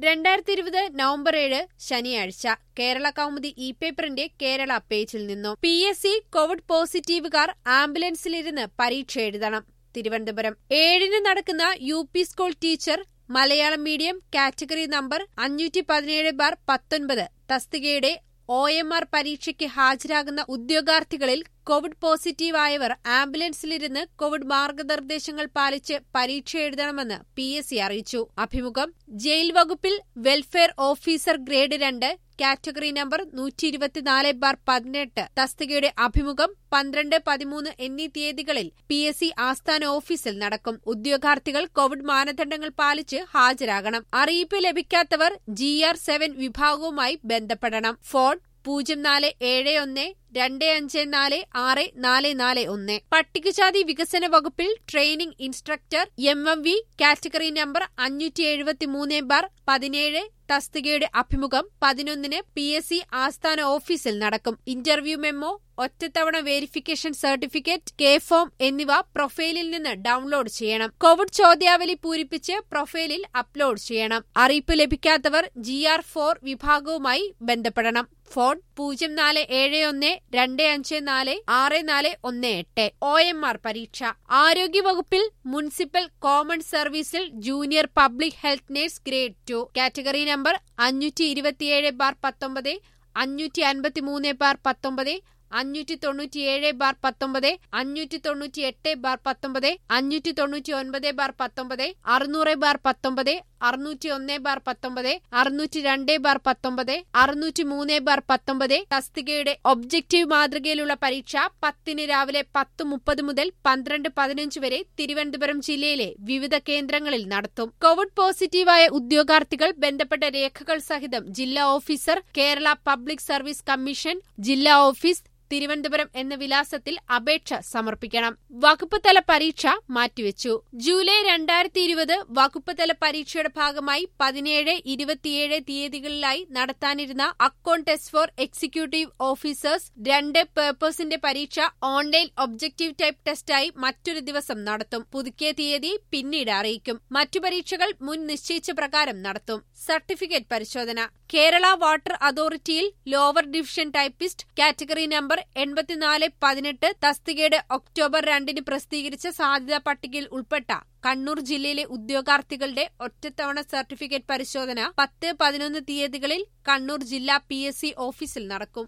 രണ്ടായിരത്തി ഇരുപത് നവംബർ ഏഴ് ശനിയാഴ്ച കേരള കൗമുദി ഇ പേപ്പറിന്റെ കേരള പേജിൽ നിന്നും പി എസ് സി കോവിഡ് പോസിറ്റീവുകാർ ആംബുലൻസിലിരുന്ന് പരീക്ഷ എഴുതണം തിരുവനന്തപുരം ഏഴിന് നടക്കുന്ന U P school teacher Malayalam medium category number അഞ്ഞൂറ്റി പതിനേഴ് ബാർ പത്തൊൻപത് തസ്തികയുടെ ഒ എം ആർ പരീക്ഷയ്ക്ക് ഹാജരാകുന്ന ഉദ്യോഗാർത്ഥികളിൽ കോവിഡ് പോസിറ്റീവായവർ ആംബുലൻസിലിരുന്ന് കോവിഡ് മാർഗനിർദ്ദേശങ്ങൾ പാലിച്ച് പരീക്ഷ എഴുതണമെന്ന് പി എസ് സി അറിയിച്ചു അഭിമുഖം ജയിൽ വകുപ്പിൽ വെൽഫെയർ ഓഫീസർ ഗ്രേഡ് രണ്ട് കാറ്റഗറി നമ്പർ നൂറ്റി ഇരുപത്തിനാല് ബാർ പതിനെട്ട് തസ്തികയുടെ അഭിമുഖം പന്ത്രണ്ട് പതിമൂന്ന് എന്നീ തീയതികളിൽ പി എസ് സി ആസ്ഥാന ഓഫീസിൽ നടക്കും ഉദ്യോഗാർത്ഥികൾ കോവിഡ് മാനദണ്ഡങ്ങൾ പാലിച്ച് ഹാജരാകണം അറിയിപ്പ് ലഭിക്കാത്തവർ ജി ആർ സെവൻ വിഭാഗവുമായി ബന്ധപ്പെടണം ഫോൺ പൂജ്യം നാല് ഏഴ് ഒന്ന് രണ്ട് അഞ്ച് നാല് ആറ് നാല് നാല് ഒന്ന് പട്ടികജാതി വികസന വകുപ്പിൽ training instructor M M V category number അഞ്ഞൂറ്റി എഴുപത്തി മൂന്ന് ബാർ പതിനേഴ് തസ്തികയുടെ അഭിമുഖം പതിനൊന്നിന് പി എസ് സി ആസ്ഥാന ഓഫീസിൽ നടക്കും ഇന്റർവ്യൂ മെമ്മോ ഒറ്റത്തവണ വെരിഫിക്കേഷൻ സർട്ടിഫിക്കറ്റ് കെ ഫോം എന്നിവ പ്രൊഫൈലിൽ നിന്ന് ഡൗൺലോഡ് ചെയ്യണം കോവിഡ് ചോദ്യാവലി പൂരിപ്പിച്ച് പ്രൊഫൈലിൽ അപ്ലോഡ് ചെയ്യണം അറിയിപ്പ് ലഭിക്കാത്തവർ ജി ആർ ഫോർ വിഭാഗവുമായി ബന്ധപ്പെടണം ഫോൺ പൂജ്യം നാല് ഏഴ് ഒന്ന് രണ്ട് അഞ്ച് നാല് ആറ് നാല് ഒന്ന് എട്ട് ഒ എം ആർ പരീക്ഷ ആരോഗ്യവകുപ്പിൽ മുനിസിപ്പൽ കോമൺ സർവീസിൽ junior public health nurse grade two category number അഞ്ഞൂറ്റി ഇരുപത്തിയേഴ് ബാർ പത്തൊമ്പത് അഞ്ഞൂറ്റി അൻപത്തിമൂന്ന് ബാർ പത്തൊമ്പത് അഞ്ഞൂറ്റി തൊണ്ണൂറ്റിയേഴ് ബാർ പത്തൊമ്പത് അഞ്ഞൂറ്റി തൊണ്ണൂറ്റി എട്ട് ബാർ പത്തൊമ്പത് അഞ്ഞൂറ്റി തൊണ്ണൂറ്റി ഒൻപത് ബാർ പത്തൊമ്പത് അറുന്നൂറ് ബാർ പത്തൊമ്പത് അറുന്നൂറ്റി ഒന്ന് ബാർ പത്തൊമ്പത് അറുന്നൂറ്റി രണ്ട് ബാർ പത്തൊമ്പത് അറുന്നൂറ്റി മൂന്ന് ബാർ പത്തൊമ്പത് തസ്തികയുടെ ഒബ്ജക്റ്റീവ് മാതൃകയിലുള്ള പരീക്ഷ പത്തിന് രാവിലെ പത്ത് മുപ്പത് മുതൽ പന്ത്രണ്ട് പതിനഞ്ച് വരെ തിരുവനന്തപുരം ജില്ലയിലെ വിവിധ കേന്ദ്രങ്ങളിൽ നടത്തും കോവിഡ് പോസിറ്റീവായ ഉദ്യോഗാർത്ഥികൾ ബന്ധപ്പെട്ട രേഖകൾ സഹിതം ജില്ലാ officer Kerala public service commission ജില്ലാ ഓഫീസ് തിരുവനന്തപുരം എന്ന വിലാസത്തിൽ അപേക്ഷ സമർപ്പിക്കണം വകുപ്പ് തല പരീക്ഷ മാറ്റിവെച്ചു ജൂലൈ രണ്ടായിരത്തി ഇരുപത് വകുപ്പ് തല പരീക്ഷയുടെ ഭാഗമായി പതിനേഴ് ഇരുപത്തിയേഴ് തീയതികളിലായി നടത്താനിരുന്ന account test for executive officers രണ്ട് പേപ്പേഴ്സിന്റെ പരീക്ഷ ഓൺലൈൻ ഒബ്ജക്റ്റീവ് ടൈപ്പ് ടെസ്റ്റായി മറ്റൊരു ദിവസം നടത്തും പുതുക്കിയ തീയതി പിന്നീട് അറിയിക്കും മറ്റു പരീക്ഷകൾ മുൻ നിശ്ചയിച്ച പ്രകാരം നടത്തും സർട്ടിഫിക്കറ്റ് പരിശോധന കേരള വാട്ടർ അതോറിറ്റിയിൽ lower division typist category number എൺപത്തിനാല് പതിനെട്ട് തസ്തികയുടെ ഒക്ടോബർ രണ്ടിന് പ്രസിദ്ധീകരിച്ച സാധ്യതാ പട്ടികയിൽ ഉൾപ്പെട്ട കണ്ണൂർ ജില്ലയിലെ ഉദ്യോഗാർത്ഥികളുടെ ഒറ്റത്തവണ സർട്ടിഫിക്കറ്റ് പരിശോധന പത്ത് പതിനൊന്ന് തീയതികളിൽ കണ്ണൂർ ജില്ലാ പി ഓഫീസിൽ നടക്കും